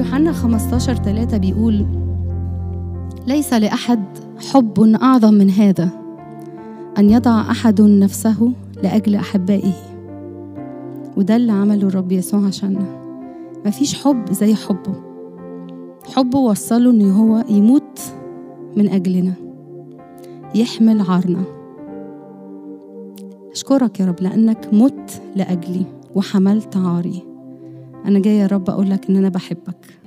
يوحنا 15 3 بيقول ليس لأحد حب أعظم من هذا أن يضع أحد نفسه لأجل أحبائه وده اللي عمله الرب يسوع عشاننا مفيش حب زي حبه حبه وصله إن هو يموت من أجلنا يحمل عارنا أشكرك يا رب لأنك مت لأجلي وحملت عاري أنا جاية يا رب أقولك إن أنا بحبك